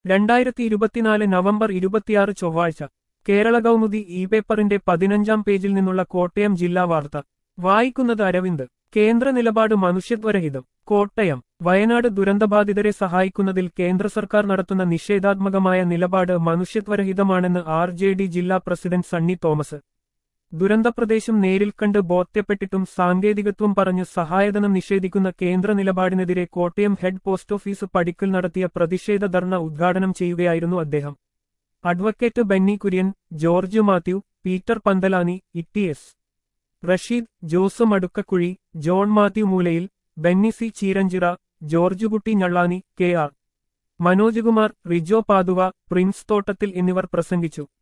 രണ്ടായിരത്തി ഇരുപത്തിനാല് നവംബർ ഇരുപത്തിയാറ് ചൊവ്വാഴ്ച കേരള കൗമുദി ഇ പേപ്പറിന്റെ പതിനഞ്ചാം പേജിൽ നിന്നുള്ള കോട്ടയം ജില്ലാ വാർത്ത വായിക്കുന്നത് അരവിന്ദ് കേന്ദ്ര നിലപാട് മനുഷ്യത്വരഹിതം കോട്ടയം വയനാട് ദുരന്തബാധിതരെ സഹായിക്കുന്നതിൽ കേന്ദ്ര സർക്കാർ നടത്തുന്ന നിഷേധാത്മകമായ നിലപാട് മനുഷ്യത്വരഹിതമാണെന്ന് ആർ ജെ ഡി ജില്ലാ പ്രസിഡന്റ് സണ്ണി തോമസ് ദുരന്തപ്രദേശം നേരിൽ കണ്ട് ബോധ്യപ്പെട്ടിട്ടും സാങ്കേതികത്വം പറഞ്ഞ് സഹായധനം നിഷേധിക്കുന്ന കേന്ദ്ര നിലപാടിനെതിരെ കോട്ടയം ഹെഡ് പോസ്റ്റ് ഓഫീസ് പടിക്കൽ നടത്തിയ പ്രതിഷേധ ധർണ ഉദ്ഘാടനം ചെയ്യുകയായിരുന്നു അദ്ദേഹം advocate Benny Kurian George Mathew Peter Panthalani E S Rasheed Jose Madukkakuzhi John Mathew Moolayil Benny C Cheeranchira George Kutty Njallani K R Manoj Kumar Rijo Pathuva Prince Thottathil എന്നിവർ പ്രസംഗിച്ചു